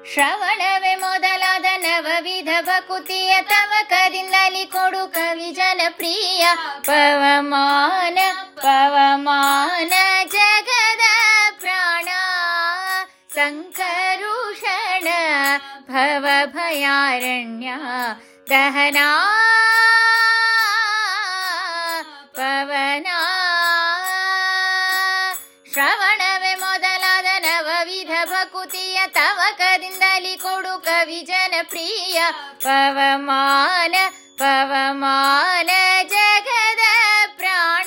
ಶ್ರವಣವೇ ಮೊದಲಾದ ನವವಿಧ ಭಕುತಿಯ ತವಕದಿಂದಲಿ ಕೊಡು ಕವಿ ಜನಪ್ರಿಯ ಪವಮಾನ ಪವಮಾನ ಜಗದ ಪ್ರಾಣ ಸಂಕರುಷಣ ಭವ ಭಯಾರಣ್ಯ ದಹನಾ ಪವನ ಶ್ರವಣವೇ ಮೊದಲಾದ ನವವಿಧ ಭಕುತಿಯ ತವಕದಿಂದಲಿ ಕೊಡು ಕವಿ ಜನಪ್ರಿಯ ಪವಮಾನ ಪವಮಾನ ಜಗದ ಪ್ರಾಣ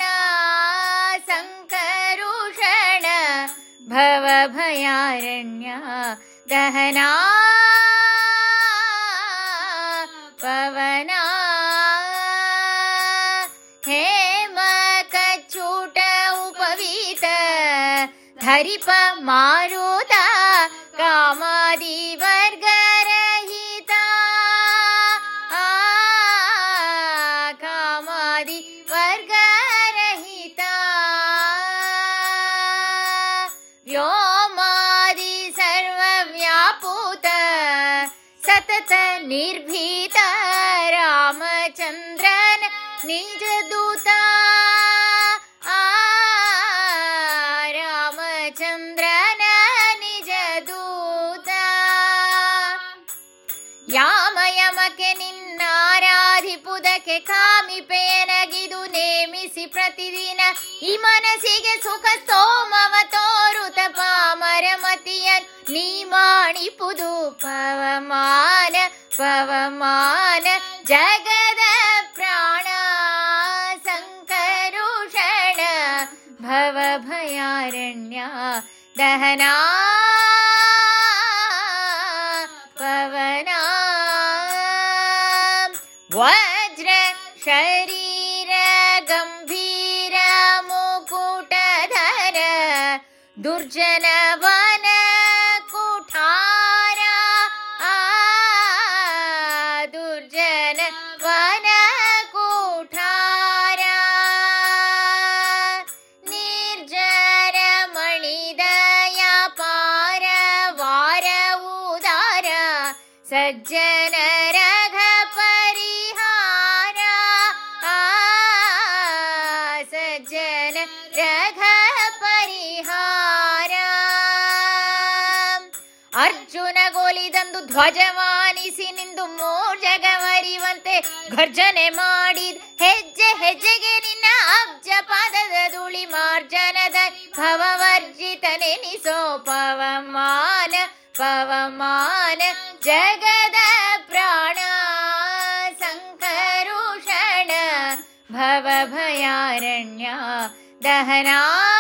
ಸಂಕರುಷಣ ಭವ ಭಯಾರಣ್ಯ ದಹನಾ ಪವನ ಹೇಮ ಕಚ್ಚೂಟ ಉಪವೀತ ಧರಿಪ ಮಾರುತ ಕಾಮಾದಿ ವರ್ಗರಹಿತ ಆ, ಕಾಮಾದಿ ವರ್ಗರಹಿತ ವ್ಯೋಮಾದಿ ಸರ್ವವ್ಯಾಪೂತ ಸತತ ನಿರ್ಭೀತ ರಾಮಚಂದ್ರನ ನಿಜ ದೂತ ಆ ರಾಮಚಂದ್ರನ ನಿಜ ದೂತ ಯಾಮ ಯಮಕ್ಕೆ ನಿನ್ನಾರಾಧಿಪುದಕ್ಕೆ ಕಾಮಿಪೇನಗಿದು ನೇಮಿಸಿ ಪ್ರತಿದಿನ ಈ ಮನಸ್ಸಿಗೆ ಸುಖ ಸ್ತೋಮವ ತೋರುತ ಪಾಮರಮತಿಯನ್ ನೀ ಮಾಡಿಪುದು ಪವಮಾನ ಪವಮಾನ ಜಗದ ಪ್ರಾಣ ಸಂಕರುಷಣ ಭವ ಭಯಾರಣ್ಯ ದಹನಾ ಪವನ ವಜ್ರ ಶರೀರ ಗಂಭೀರ ಮುಕುಟಧರ ದುರ್ಜನವನ ಕುಠಾರ ಆ ದುರ್ಜನ ವನ ಕುಠಾರ ನಿರ್ಜರ ಮಣಿದಯ ಪಾರ ವಾರ ಉದಾರ ಸಜ್ಜನ ರಘ ಪರಿಹಾರ ಆ ಸಜ್ಜನ ರಘ ಪರಿಹಾರ ಅರ್ಜುನ ಗೋಲಿದಂದು ಧ್ವಜವಾನಿಸಿ ನಿಂದು ಮೋರ್ಜಗವರಿವಂತೆ ಗರ್ಜನೆ ಮಾಡಿದ್ ಹೆಜ್ಜೆ ಹೆಜ್ಜೆಗೆ ನಿನ್ನ ಅಬ್ಜ ಪಾದದ ಧೂಳಿ ಮಾರ್ಜನದ ಭವವರ್ಜಿತನೆನಿಸೋ ಪವಮಾನ ಪವಮಾನ ಜಗದ ಪ್ರಾಣ ಸಂಕರುಷಣ ಭವ ಭಯಾರಣ್ಯ ದಹನಾ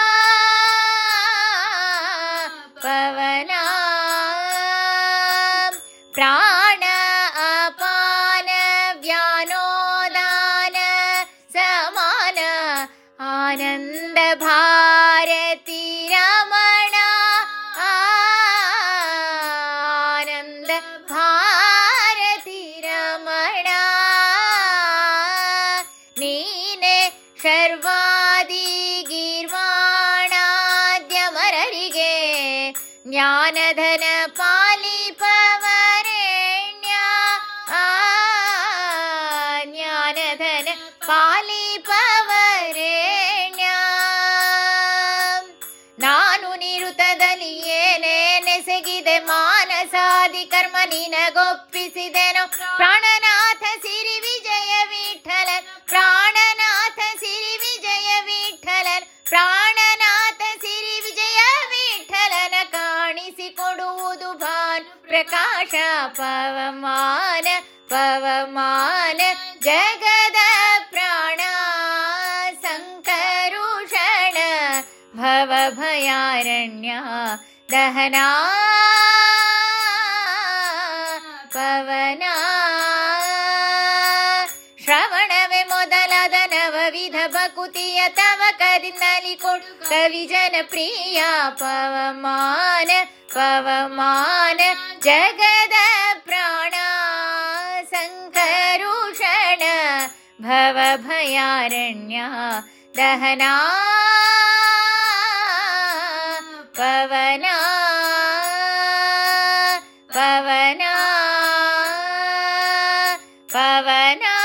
ಪವನ ಪ್ರಾಣ ಅಪಾನ ವ್ಯಾನೋದಾನ ಸಮಾನ ಆನಂದ ಭಾರತಿ ರಮಣ ಆನಂದ ಭಾರತಿ ರಮಣ ನೀನೆ ಶರ್ವಾದಿ ಗೀರ್ವಾಣಾದ್ಯಮರರಿಗೆ ಜ್ಞಾನಧನ ಪಾಲಿಪವರೇಣ್ಯ ಆ ಜ್ಞಾನಧನ ಪಾಲಿಪವರೇಣ್ಯ ನಾನು ನಿರುತದಲ್ಲಿ ಏನೇನೆಸಗಿದೆ ಮಾನಸಾದಿ ಕರ್ಮ ನಿನಗೊಪ್ಪಿಸಿದೆನು ಪ್ರಾಣನಾಥ ಸಿರಿ ವಿಜಯ ವಿಠಲನ್ ಪ್ರಾಣನಾಥ ಸಿರಿ ವಿಜಯ ವಿಠಲನ್ ಪ್ರಾಣನಾಥ ಸಿರಿ ವಿಜಯ ವಿಠಲನ ಕಾಣಿಸಿಕೊಡುವುದು ಭಾನ್ ಪ್ರಕಾಶ ಪವಮಾನ ಪವಮಾನ ಜಗದ ಪ್ರಾಣ ಸಂಕರುಷಣ ಭವ ಭಯಾರಣ್ಯ ದಹನಾ ಪವನ ಶ್ರವಣವೇ ಮೊದಲಾದ ನವವಿಧ ಭಕುತಿಯ ತವಕದಿಂದಲಿ ಕೊಡು ಕವಿ ಜನಪ್ರಿಯ ಪವಮಾನ ಪವಮಾನ ಜಗದ ಪ್ರಾಣ ಸಂಕರುಷಣ ಭವ ಭಯಾರಣ್ಯ ದಹನಾ ಪವನ ಪವನ ಪವನ ಪವನ